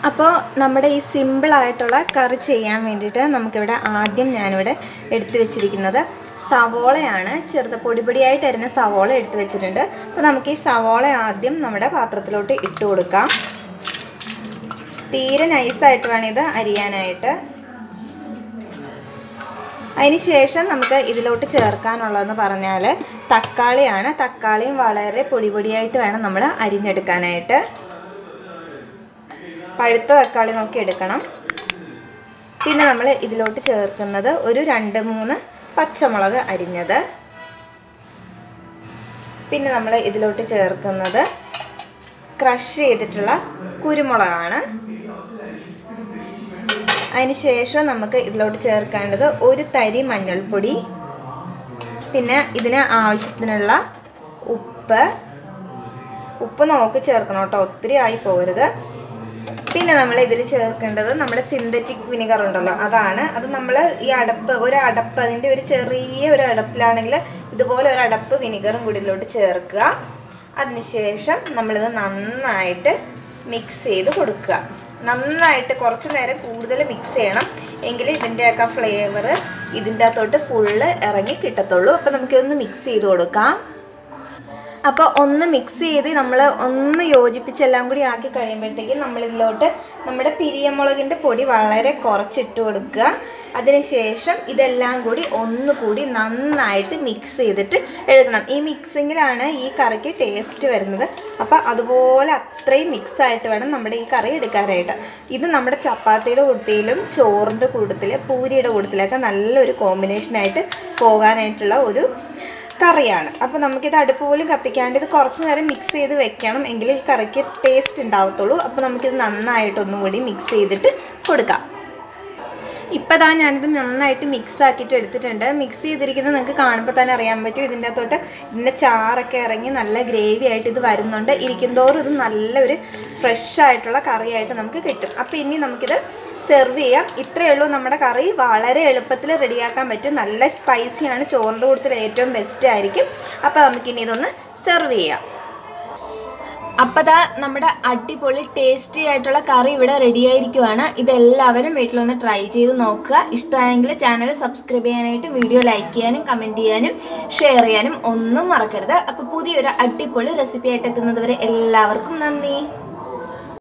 അപ്പോൾ നമ്മുടെ ഈ സിമ്പിളായിട്ടുള്ള കറി ചെയ്യാൻ വേണ്ടിയിട്ട് നമുക്കിവിടെ ആദ്യം ഞാനിവിടെ എടുത്തു വെച്ചിരിക്കുന്നത് സവോളയാണ് ചെറുത് പൊടി പൊടിയായിട്ട് അരിഞ്ഞ സവോള എടുത്തു വെച്ചിട്ടുണ്ട് അപ്പോൾ നമുക്ക് ഈ സവോള ആദ്യം നമ്മുടെ പാത്രത്തിലോട്ട് ഇട്ട് കൊടുക്കാം തീരെ നൈസായിട്ട് വേണം ഇത് അരിയാനായിട്ട് അതിന് ശേഷം നമുക്ക് ഇതിലോട്ട് ചേർക്കാനുള്ളതെന്ന് പറഞ്ഞാൽ തക്കാളിയാണ് തക്കാളിയും വളരെ പൊടി പൊടിയായിട്ട് വേണം നമ്മൾ അരിഞ്ഞെടുക്കാനായിട്ട് പഴുത്ത തക്കാളി നോക്കി എടുക്കണം പിന്നെ നമ്മൾ ഇതിലോട്ട് ചേർക്കുന്നത് ഒരു രണ്ട് മൂന്ന് പച്ചമുളക് അരിഞ്ഞത് പിന്നെ നമ്മൾ ഇതിലോട്ട് ചേർക്കുന്നത് ക്രഷ് ചെയ്തിട്ടുള്ള കുരുമുളകാണ് അതിന് ശേഷം നമുക്ക് ഇതിലോട്ട് ചേർക്കേണ്ടത് ഒരു തരി മഞ്ഞൾപ്പൊടി പിന്നെ ഇതിന് ആവശ്യത്തിനുള്ള ഉപ്പ് ഉപ്പ് നോക്കി ചേർക്കണം കേട്ടോ ഒത്തിരി ആയി പോകരുത് പിന്നെ നമ്മൾ ഇതിൽ ചേർക്കേണ്ടത് നമ്മുടെ സിന്തറ്റിക് വിനിഗർ ഉണ്ടല്ലോ അതാണ് അത് നമ്മൾ ഈ അടപ്പ് ഒരു അടപ്പ് അതിൻ്റെ ഒരു ചെറിയ ഒരു അടപ്പിലാണെങ്കിൽ ഇതുപോലെ ഒരു അടപ്പ് വിനിഗറും കൂടി ഇതിലോട്ട് ചേർക്കുക അതിനുശേഷം നമ്മളിത് നന്നായിട്ട് മിക്സ് ചെയ്ത് കൊടുക്കുക നന്നായിട്ട് കുറച്ച് നേരം കൂടുതൽ മിക്സ് ചെയ്യണം എങ്കിൽ ഇതിൻ്റെയൊക്കെ ഫ്ലേവർ ഇതിൻ്റെ അകത്തോട്ട് ഫുള്ള് ഇറങ്ങി കിട്ടത്തുള്ളൂ അപ്പോൾ നമുക്കിതൊന്ന് മിക്സ് ചെയ്ത് കൊടുക്കാം അപ്പോൾ ഒന്ന് മിക്സ് ചെയ്ത് നമ്മൾ ഒന്ന് യോജിപ്പിച്ച് എല്ലാം കൂടി ആക്കി കഴിയുമ്പോഴത്തേക്കും നമ്മളിതിലോട്ട് നമ്മുടെ പിരിയമുളകിൻ്റെ പൊടി വളരെ കുറച്ചിട്ട് കൊടുക്കുക അതിനുശേഷം ഇതെല്ലാം കൂടി ഒന്നുകൂടി നന്നായിട്ട് മിക്സ് ചെയ്തിട്ട് എടുക്കണം ഈ മിക്സിങ്ങിലാണ് ഈ കറിക്ക് ടേസ്റ്റ് വരുന്നത് അപ്പോൾ അതുപോലെ അത്രയും മിക്സ് ആയിട്ട് വേണം നമ്മുടെ ഈ കറി എടുക്കാനായിട്ട് ഇത് നമ്മുടെ ചപ്പാത്തിയുടെ കൂട്ടത്തിലും ചോറിൻ്റെ കൂട്ടത്തിൽ പൂരിയുടെ കൂട്ടത്തിലൊക്കെ നല്ലൊരു കോമ്പിനേഷനായിട്ട് പോകാനായിട്ടുള്ള ഒരു കറിയാണ് അപ്പോൾ നമുക്കിത് അടുപ്പ് പോലും കത്തിക്കാണ്ട് ഇത് കുറച്ച് നേരം മിക്സ് ചെയ്ത് വെക്കണം എങ്കിൽ ഈ കറിക്ക് ടേസ്റ്റ് ഉണ്ടാവത്തുള്ളൂ അപ്പോൾ നമുക്കിത് നന്നായിട്ടൊന്നും കൂടി മിക്സ് ചെയ്തിട്ട് കൊടുക്കാം ഇപ്പോൾ ദാ ഞാനിത് നന്നായിട്ട് മിക്സ് ആക്കിയിട്ട് എടുത്തിട്ടുണ്ട് മിക്സ് ചെയ്തിരിക്കുന്നത് നിങ്ങൾക്ക് കാണുമ്പോൾ തന്നെ അറിയാൻ പറ്റും ഇതിൻ്റെ അകത്തോട്ട് ഇതിൻ്റെ ചാറൊക്കെ ഇറങ്ങി നല്ല ഗ്രേവി ആയിട്ട് ഇത് വരുന്നുണ്ട് ഇരിക്കുന്തോറും ഇത് നല്ലൊരു ഫ്രഷ് ആയിട്ടുള്ള കറിയായിട്ട് നമുക്ക് കിട്ടും അപ്പോൾ ഇനി നമുക്കിത് സെർവ് ചെയ്യാം ഇത്രയേ ഉള്ളൂ നമ്മുടെ കറി വളരെ എളുപ്പത്തിൽ റെഡിയാക്കാൻ പറ്റും നല്ല സ്പൈസിയാണ് ചോറിൻ്റെ കൂട്ടത്തിൽ ഏറ്റവും ബെസ്റ്റ് ആയിരിക്കും അപ്പോൾ നമുക്കിനി ഇതൊന്ന് സെർവ് ചെയ്യാം അപ്പോൾ ദാ നമ്മുടെ അടിപൊളി ടേസ്റ്റി ആയിട്ടുള്ള കറി ഇവിടെ റെഡി ആയിരിക്കുവാണ് ഇതെല്ലാവരും വീട്ടിലൊന്ന് ട്രൈ ചെയ്ത് നോക്കുക ഇഷ്ടമായെങ്കിൽ ചാനൽ സബ്സ്ക്രൈബ് ചെയ്യാനായിട്ട് വീഡിയോ ലൈക്ക് ചെയ്യാനും കമൻറ്റ് ചെയ്യാനും ഷെയർ ചെയ്യാനും ഒന്നും മറക്കരുത് അപ്പോൾ പുതിയൊരു അടിപൊളി റെസിപ്പി ആയിട്ട് എത്തുന്നത് വരെ എല്ലാവർക്കും നന്ദി